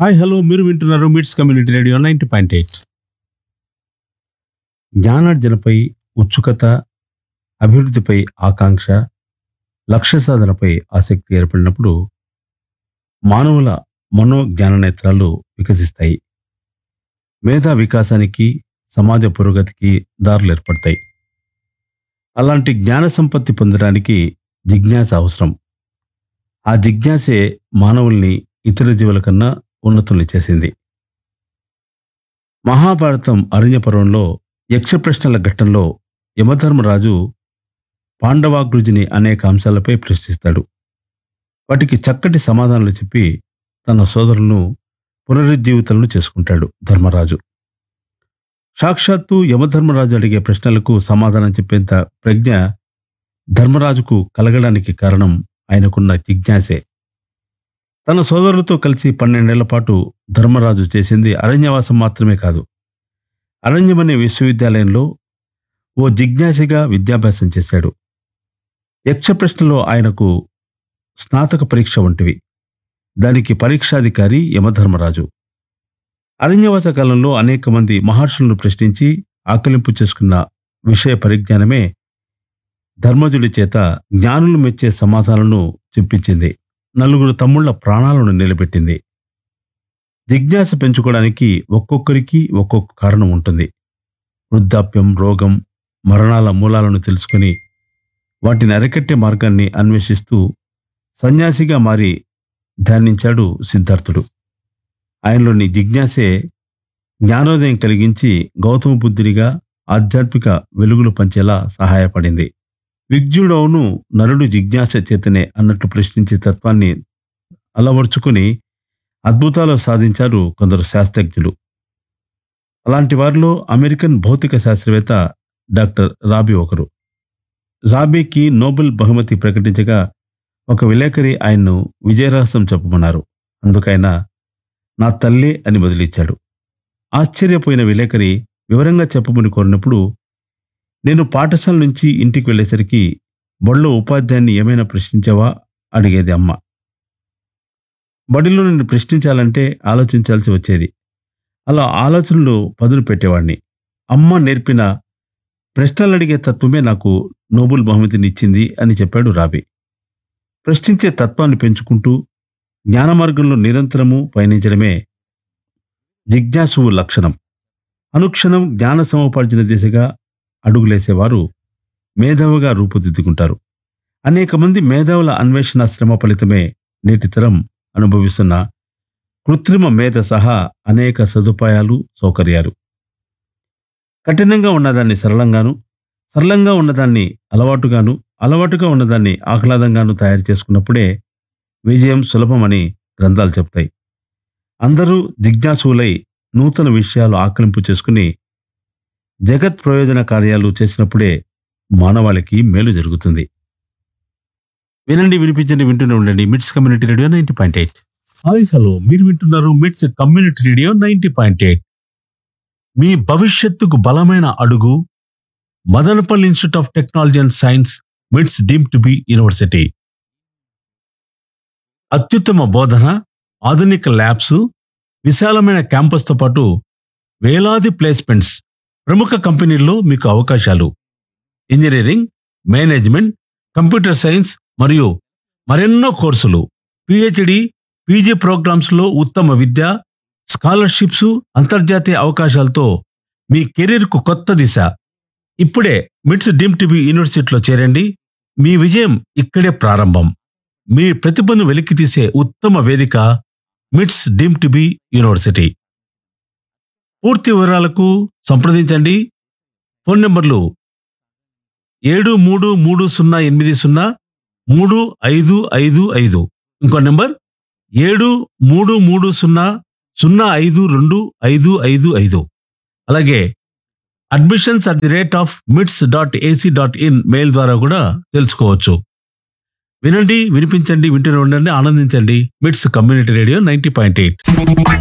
hi hello మీరు వింటున్నారు MITS community radio ninety point eight జ్ఞానార్జనపై ఉత్సుకత అభివృద్ధిపై ఆకాంక్ష లక్ష్య సాధనపై ఆసక్తి ఏర్పడినప్పుడు మానవుల మనోజ్ఞాన నేత్రాలు వికసిస్తాయి మేధా వికాసానికి సమాజ పురోగతికి దారులు ఏర్పడతాయి అలాంటి జ్ఞాన సంపత్తి పొందడానికి జిజ్ఞాస అవసరం ఆ జిజ్ఞాసే మానవుల్ని ఇతర జీవుల కన్నా ఉన్నతుల్ని చేసింది మహాభారతం అరణ్యపర్వంలో యక్ష ప్రశ్నల ఘట్టంలో యమధర్మరాజు పాండవాగృజిని అనేక అంశాలపై ప్రశ్నిస్తాడు వాటికి చక్కటి సమాధానాలు చెప్పి తన సోదరులను పునరుజ్జీవితలను చేసుకుంటాడు ధర్మరాజు సాక్షాత్తు యమధర్మరాజు అడిగే ప్రశ్నలకు సమాధానం చెప్పేంత ప్రజ్ఞ ధర్మరాజుకు కలగడానికి కారణం ఆయనకున్న జిజ్ఞాసే తన సోదరులతో కలిసి పన్నెండేళ్ల పాటు ధర్మరాజు చేసింది అరణ్యవాసం మాత్రమే కాదు అరణ్యమనే విశ్వవిద్యాలయంలో ఓ జిజ్ఞాసిగా విద్యాభ్యాసం చేశాడు యక్ష ప్రశ్నలో ఆయనకు స్నాతక పరీక్ష వంటివి దానికి పరీక్షాధికారి యమధర్మరాజు అరణ్యవాస కాలంలో అనేక మంది మహర్షులను ప్రశ్నించి ఆకలింపు చేసుకున్న విషయ పరిజ్ఞానమే ధర్మజుడి చేత జ్ఞానులు మెచ్చే సమాధానాలను చెప్పించింది నలుగురు తమ్ముళ్ల ప్రాణాలను నిలబెట్టింది జిజ్ఞాస పెంచుకోవడానికి ఒక్కొక్కరికి ఒక్కొక్క కారణం ఉంటుంది వృద్ధాప్యం రోగం మరణాల మూలాలను తెలుసుకుని వాటిని అరికట్టే మార్గాన్ని అన్వేషిస్తూ సన్యాసిగా మారి ధ్యానించాడు సిద్ధార్థుడు ఆయనలోని జిజ్ఞాసే జ్ఞానోదయం కలిగించి గౌతమ బుద్ధునిగా ఆధ్యాత్మిక వెలుగులు పంచేలా సహాయపడింది విజ్ఞుడవును నరుడు జిజ్ఞాస చేతనే అన్నట్లు ప్రశ్నించే తత్వాన్ని అలవర్చుకుని అద్భుతాలు సాధించారు కొందరు శాస్త్రజ్ఞులు అలాంటి వారిలో అమెరికన్ భౌతిక శాస్త్రవేత్త డాక్టర్ రాబీ ఒకరు రాబీకి నోబెల్ బహుమతి ప్రకటించగా ఒక విలేకరి ఆయన్ను విజయరహస్యం చెప్పమన్నారు అందుకైన నా తల్లి అని బదిలిచ్చాడు ఆశ్చర్యపోయిన విలేకరి వివరంగా చెప్పమని కోరినప్పుడు నేను పాఠశాల నుంచి ఇంటికి వెళ్ళేసరికి బడిలో ఉపాధ్యాయుని ఏమైనా ప్రశ్నించావా అడిగేది అమ్మ బడిలో నిన్ను ప్రశ్నించాలంటే ఆలోచించాల్సి వచ్చేది అలా ఆలోచనలు పదులు పెట్టేవాడిని అమ్మ నేర్పిన ప్రశ్నలు అడిగే తత్వమే నాకు నోబెల్ బహుమతిని ఇచ్చింది అని చెప్పాడు రాబీ ప్రశ్నించే తత్వాన్ని పెంచుకుంటూ జ్ఞాన మార్గంలో నిరంతరము పయనించడమే జిజ్ఞాసువు లక్షణం అనుక్షణం జ్ఞాన సముపార్జన దిశగా అడుగులేసేవారు మేధావుగా రూపుదిద్దుకుంటారు అనేక మంది మేధావుల అన్వేషణ శ్రమ ఫలితమే నేటి తరం అనుభవిస్తున్న కృత్రిమ మేధ సహా అనేక సదుపాయాలు సౌకర్యాలు కఠినంగా ఉన్నదాన్ని సరళంగాను సరళంగా ఉన్నదాన్ని అలవాటుగాను అలవాటుగా ఉన్నదాన్ని ఆహ్లాదంగాను తయారు చేసుకున్నప్పుడే విజయం సులభమని గ్రంథాలు చెప్తాయి అందరూ జిజ్ఞాసులై నూతన విషయాలు ఆకలింపు చేసుకుని జగత్ ప్రయోజన కార్యాలు చేసినప్పుడే మానవాళికి మేలు జరుగుతుంది వినండి వినిపించండి వింటూనే ఉండండి MITS community radio ninety point eight hi hello మీరు వింటున్నారు MITS community radio ninety point eight మీ భవిష్యత్తుకు బలమైన అడుగు Madanapalle institute of technology and science MITS deemed to be university అత్యుత్తమ బోధన ఆధునిక ల్యాబ్స్ విశాలమైన క్యాంపస్తో పాటు వేలాది ప్లేస్మెంట్స్ ప్రముఖ కంపెనీల్లో మీకు అవకాశాలు ఇంజనీరింగ్ మేనేజ్మెంట్ కంప్యూటర్ సైన్స్ మరియు మరెన్నో కోర్సులు పిహెచ్డి పీజీ ప్రోగ్రామ్స్లో ఉత్తమ విద్య స్కాలర్షిప్స్ అంతర్జాతీయ అవకాశాలతో మీ కెరీర్కు కొత్త దిశ ఇప్పుడే మిట్స్ డీమ్ టీబీ యూనివర్సిటీలో చేరండి మీ విజయం ఇక్కడే ప్రారంభం మీ ప్రతిభను వెలికితీసే ఉత్తమ వేదిక మిట్స్ డీమ్ టీబీ యూనివర్సిటీ పూర్తి వివరాలకు సంప్రదించండి ఫోన్ నంబర్లు ఏడు మూడు మూడు సున్నా ఎనిమిది సున్నా మూడు ఐదు ఐదు ఐదు ఇంకో నెంబర్ ఏడు మూడు మూడు సున్నా సున్నా ఐదు రెండు ఐదు ఐదు ఐదు అలాగే admissions at the rate of MITS dot A C dot in mail ద్వారా కూడా తెలుసుకోవచ్చు వినండి వినిపించండి వింటూనే ఉండండి ఆనందించండి MITS community radio ninety point eight